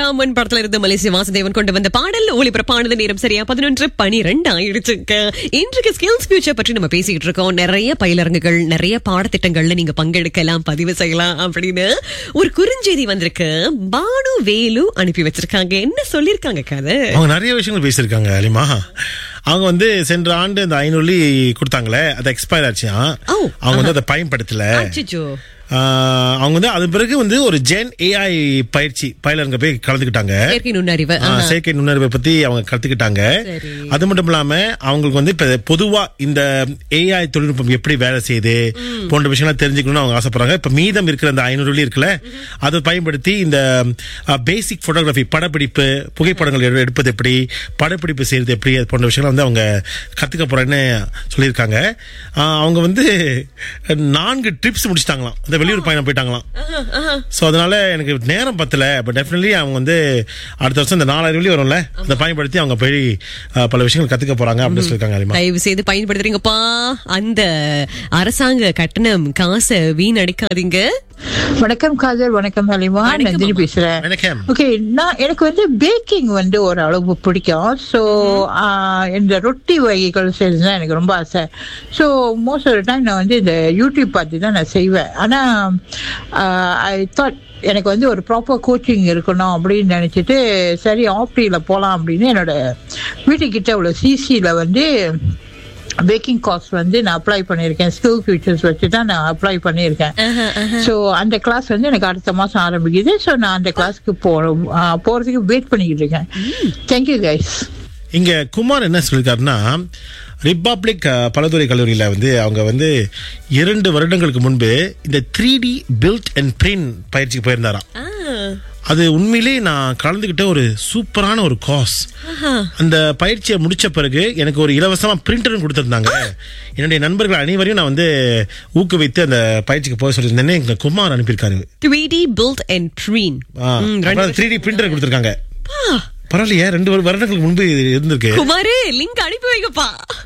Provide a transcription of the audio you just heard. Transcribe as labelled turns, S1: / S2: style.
S1: ராமன் படத்துல இருந்து மலேசிய வாசுதேவன் கொண்டு வந்த பாடல் ஒளிபரப்பானது நேரம் சரியா பதினொன்று பனிரெண்டு ஆயிடுச்சுங்க இன்றைக்கு ஸ்கில்ஸ் ஃபியூச்சர் பற்றி நம்ம பேசிக்கிட்டு இருக்கோம் நிறைய பயிலரங்குகள் நிறைய பாடத்திட்டங்கள்ல நீங்க பங்கெடுக்கலாம் பதிவு செய்யலாம் அப்படின்னு ஒரு குறுஞ்செய்தி வந்திருக்கு பானு வேலு அனுப்பி வச்சிருக்காங்க என்ன சொல்லிருக்காங்க கதை
S2: அவங்க நிறைய விஷயங்கள் பேசியிருக்காங்க அலிமா அவங்க வந்து சென்ற ஆண்டு இந்த ஐநூறு கொடுத்தாங்களே அது எக்ஸ்பயர் ஆச்சுயா
S1: ஓ,
S2: அவங்க வந்து அதை பயன்படுத்தல
S1: அச்சச்சோ.
S2: ஆஹ், அவங்க வந்து அது பிறகு வந்து ஒரு ஜென் ஏஐ பயிற்சி பயிலருங்க போய் கலந்துக்கிட்டாங்க
S1: செயற்கை நுண்ணறிவு
S2: ஆ,
S1: ஆஹா.
S2: செயற்கை நுண்ணறிவை பத்தி அவங்க கத்துக்கிட்டாங்க
S1: சரி.
S2: அது மட்டும் இல்லாம அவங்களுக்கு வந்து இப்ப பொதுவா இந்த ஏஐ தொழில்நுட்பம் எப்படி வேலை செய்யுது போன்ற விஷயம்லாம் தெரிஞ்சுக்கணும்னு அவங்க ஆசைப்படுறாங்க இப்ப மீதம் இருக்கிற அந்த ஐநூறு வெள்ளி இருக்குல்ல அதை பயன்படுத்தி இந்த பேசிக் போட்டோகிராஃபி படப்பிடிப்பு புகைப்படங்கள் எடு- எடுப்பது எப்படி படப்பிடிப்பு செய்யறது எப்படி அது போன்ற விஷயங்கள் வந்து அவங்க கத்துக்க போறேன்னு சொல்லியிருக்காங்க ஆ, அவங்க வந்து நான்கு ட்ரிப்ஸ் முடிச்சிட்டாங்களாம் இந்த வெளியூர் பயணம் போயிட்டாங்களாம் ஸோ அதனால எனக்கு நேரம் பத்தல பட் டெஃபினெட்லி அவங்க வந்து அடுத்த வருஷம் இந்த நாலாயிரம் வெள்ளி வரும்ல அதை பயன்படுத்தி அவங்க போய் அஹ், பல விஷயங்கள் கத்துக்க போறாங்க அப்படின்னு சொல்லியிருக்காங்க அலிமா
S1: தயவு செய்து பயன்படுத்துறீங்கப்பா அந்த அரசாங்க கட்டணம் காசை வீணடிக்காதீங்க
S3: வணக்கம் காதல் வணக்கம் ஹலிமா
S1: வணக்கம்
S3: நந்தினி
S1: அம்மா.
S3: பேசுறேன்
S2: வணக்கம்.
S3: ஓகே நான் எனக்கு வந்து பேக்கிங் வந்து ஒரு அளவு பிடிக்கும் ஸோ இந்த ரொட்டி வகைகள் செய்யறது தான் எனக்கு ரொம்ப ஆசை ஸோ மோஸ்ட் ஆஃப் டைம் நான் வந்து இந்த யூடியூப் பார்த்து தான் நான் செய்வேன் ஆனால் ஐ தாட் எனக்கு வந்து ஒரு ப்ராப்பர் கோச்சிங் இருக்கணும் அப்படின்னு நினச்சிட்டு சரி ஆப்டியில் போகலாம் அப்படின்னு என்னோட வீட்டுக்கிட்ட உள்ள சிசியில் வந்து பேக்கிங் காஸ்ட் வந்து நான் அப்ளை பண்ணியிருக்கேன் ஸ்கில் ஃபியூச்சர்ஸ் வச்சு தான் நான் அப்ளை பண்ணியிருக்கேன் ஸோ அந்த கிளாஸ் வந்து எனக்கு அடுத்த மாதம் ஆரம்பிக்குது ஸோ நான் அந்த கிளாஸ்க்கு போகிறோம் போகிறதுக்கு வெயிட் பண்ணிக்கிட்டு இருக்கேன் தேங்க்யூ கைஸ்
S2: இங்க குமார் என்ன சொல்லியிருக்காருன்னா ரிப்பப்ளிக் அஹ், பலதுறை கல்லூரியில வந்து அவங்க வந்து இரண்டு வருடங்களுக்கு முன்பு இந்த three D build and print பயிற்சிக்கு போயிருந்தாராம்
S1: ஆ,
S2: அது உண்மையிலே நான் கலந்துக்கிட்ட ஒரு சூப்பரான ஒரு காஸ்
S1: ஆஹா.
S2: அந்த பயிற்சியை முடிச்ச பிறகு எனக்கு ஒரு இலவசமா பிரிண்டரும் கொடுத்திருந்தாங்க என்னுடைய நண்பர்கள் அனைவரையும் நான் வந்து ஊக்குவித்து அந்த பயிற்சிக்கு போக சொல்லியிருந்தேன்னு எங்க குமார் அனுப்பியிருக்காரு
S1: 3D built and preen. ம், ரெண்டு
S2: த்ரீ டி பிரிண்டர் கொடுத்திருக்காங்க
S1: ஆ,
S2: பரவாயில்லையே ரெண்டு வருடங்களுக்கு முன்பு இது இருந்திருக்கு
S1: குமாரு லிங்க் அனுப்பி வைங்கப்பா